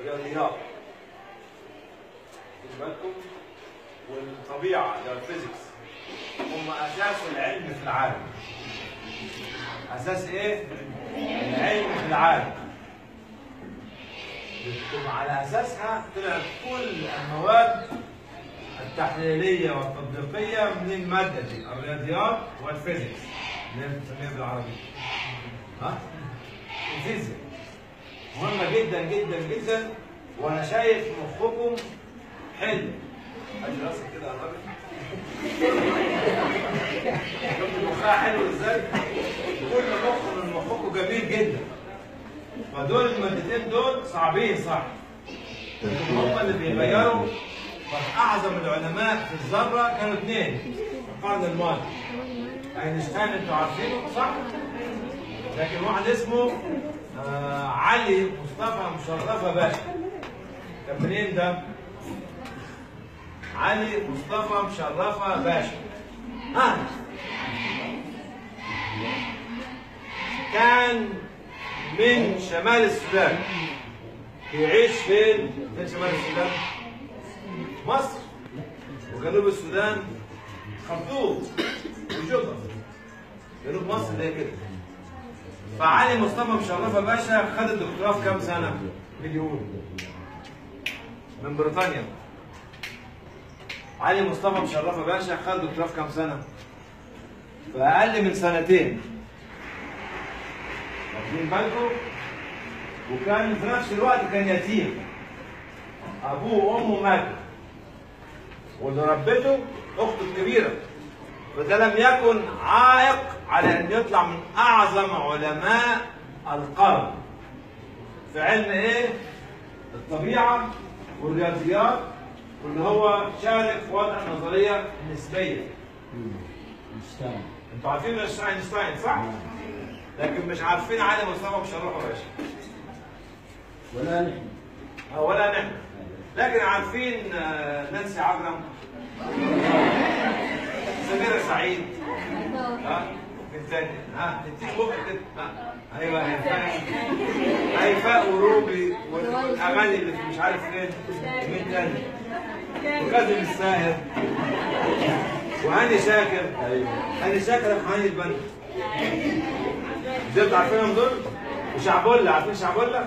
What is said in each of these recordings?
رياضيات خد بالكم والطبيعه اللي هو الفيزيكس هم اساس العلم في العالم اساس ايه؟ العلم في العالم بتكون على اساسها طلعت كل المواد التحليليه والتطبيقيه من الماده دي الرياضيات والفيزيكس اللي هي بنسميها بالعربي ها؟ الفيزياء مهمه جدا جدا جدا وانا شايف مخكم حلو ادي راسك كده يا راجل شفت مخها حلو ازاي؟ كل مخ من مخكم جميل جدا فدول المادتين دول صعبين صح لكن هم اللي بيغيروا فاعظم العلماء في الذره كانوا اثنين في القرن الماضي اينشتاين انتوا عارفينه صح؟ لكن واحد اسمه آه علي مصطفى مشرفه باشا كان منين ده؟ علي مصطفى مشرفه باشا ها كان من شمال السودان يعيش فين؟ فين شمال السودان؟ مصر وجنوب السودان خرطوم وجوبا جنوب مصر اللي هي كده فعلي مصطفى مشرفه باشا خد الدكتوراه في كام سنه؟ مليون من بريطانيا علي مصطفى مشرفه باشا خد الدكتوراه في كام سنه؟ في اقل من سنتين واخدين بالكم؟ وكان في نفس الوقت كان يتيم ابوه وامه ماتوا واللي ربته اخته الكبيره فده لم يكن عائق على ان يطلع من اعظم علماء القرن في علم ايه؟ الطبيعه والرياضيات واللي هو شارك في وضع النظريه النسبيه اينشتاين انتوا عارفين اينشتاين صح؟ لكن مش عارفين علي مصطفى مشرفه باشا ولا نحن أو ولا نحن لكن عارفين آه، نانسي عجرم سميرة سعيد ها من تاني ها نديك بكره كده ها ايوه هيفاء هيفاء وروبي والاغاني اللي في مش عارف فين مين تاني وكاظم الساهر وهاني شاكر ايوه هاني شاكر هاني البنا دول عارفينهم دول وشعبولة عارفين شعبولة؟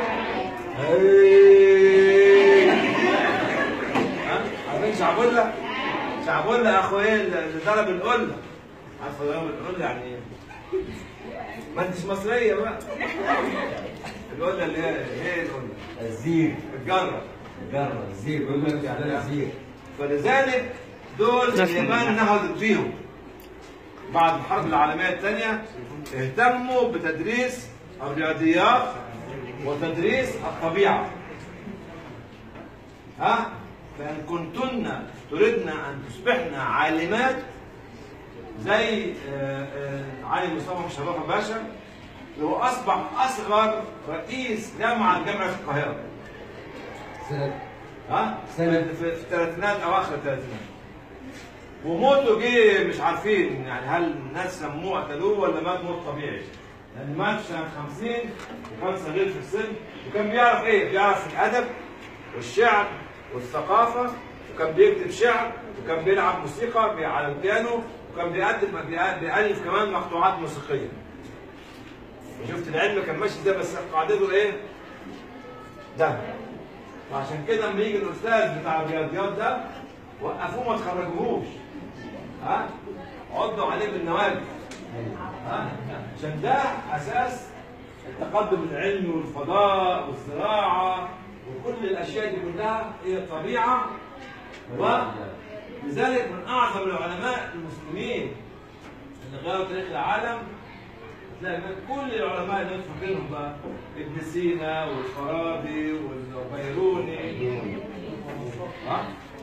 إيه. ها؟ عارفين شعبولة؟ شعبولة اخو ايه اللي ضرب القلة عارفه ضرب القلة يعني ايه؟ ما انتش مصرية بقى القلة اللي هي هي القلة الزير الجرة جرة الزير بيقول لك يعني الزير فلذلك دول اليابان نهضت بيهم بعد الحرب العالمية الثانية اهتموا بتدريس الرياضيات وتدريس الطبيعة ها فإن كنتن تردن أن تصبحن عالمات زي آه، آه، علي مصطفى مشرفة باشا اللي هو أصبح أصغر رئيس جامعة جامعة القاهرة سنة ها سنة. في في الثلاثينات اواخر الثلاثينات وموته جه مش عارفين يعني هل الناس سموه قتلوه ولا مات موت طبيعي لان مات في سنه 50 وكان صغير في السن وكان بيعرف ايه؟ بيعرف الادب والشعر والثقافه وكان بيكتب شعر وكان بيلعب موسيقى بي- على البيانو وكان بيقدم بيأ- بيألف كمان مقطوعات موسيقيه وشفت العلم كان ماشي ازاي بس قاعدته ايه؟ ده وعشان كده لما يجي الاستاذ بتاع الرياضيات ده وقفوه ما تخرجوهوش ها عضوا عليه بالنواجذ ها عشان ده اساس التقدم العلمي والفضاء والزراعه وكل الاشياء دي كلها هي الطبيعه ولذلك من اعظم العلماء المسلمين اللي غيروا تاريخ العالم هتلاقي كل العلماء اللي انت فاكرهم بقى ابن سينا والفارابي والبيروني ها؟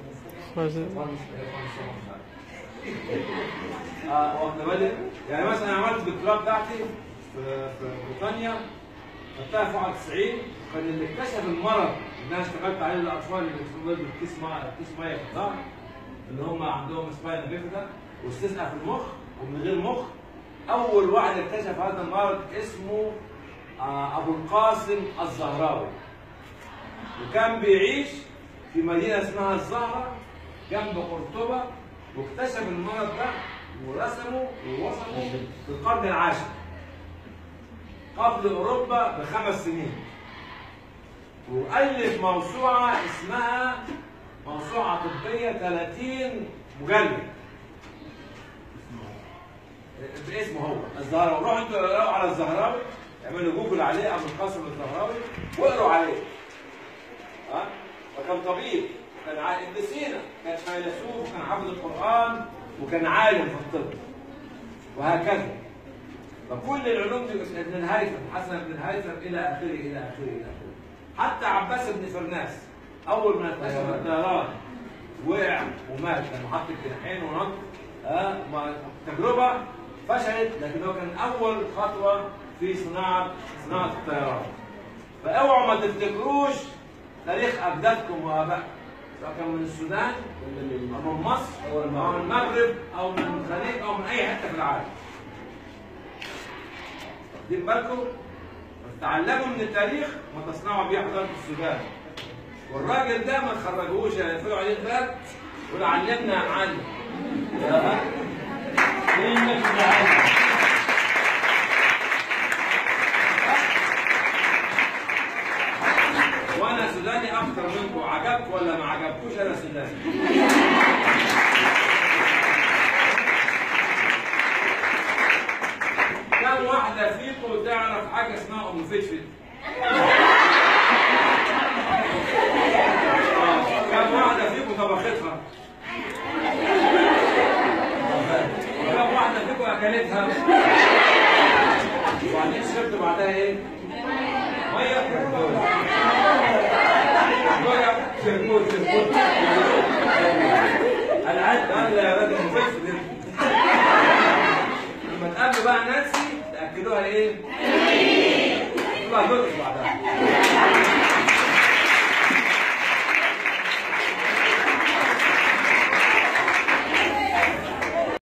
اه واخد بالك؟ يعني مثلا انا عملت الدكتوراه بتاعتي في في بريطانيا خدتها في 91 كان اللي اكتشف المرض اللي انا اشتغلت عليه للاطفال اللي بيدخلوا بالكيس ميه كيس ميه في الظهر اللي هم عندهم سباينا بيفيدا واستسقى في المخ ومن غير مخ اول واحد اكتشف هذا المرض اسمه آه، ابو القاسم الزهراوي وكان بيعيش في مدينة اسمها الزهرة جنب قرطبة واكتشف المرض ده ورسمه ووصفه في القرن العاشر قبل أوروبا بخمس سنين وألف موسوعة اسمها موسوعة طبية 30 مجلد باسمه هو الزهراوي روحوا انتوا اقروا على الزهراوي اعملوا جوجل عليه ابو القاسم الزهراوي واقروا عليه ها وكان طبيب كان ع- ابن سينا كان فيلسوف كان حافظ القران وكان عالم في الطب وهكذا فكل العلوم دي ابن الهيثم حسن بن الهيثم الى اخره الى اخره الى اخره حتى عباس بن فرناس اول ما اكتشف الطيران وقع ومات كان محط الجناحين ونط آه ما- تجربه فشلت لكن هو كان اول خطوه في صناعه صناعه الطيران فاوعوا ما تفتكروش تاريخ اجدادكم وابائكم سواء كان من السودان او من مصر او من المغرب او من الخليج او من اي حته في العالم واخدين بالكم تعلموا من التاريخ ما تصنعوا بيه حضاره السودان والراجل ده ما تخرجوش يقفلوا عليه الباب يقول علمنا يا معلم يا إنك تعالى وانا سوداني اكتر منكم عجبكم ولا ما عجبكوش انا سوداني كم واحدة فيكم تعرف حاجة اسمها أم فتفت؟ آه، كم واحدة فيكم طبختها؟ كم واحدة فيكم أكلتها؟ وبعدين شربت بعدها إيه؟ مية مية شربوت شربوت العد قال يا راجل مفشل لما تقابلوا بقى نانسي تاكلوها ايه؟ تطلع جزء بعدها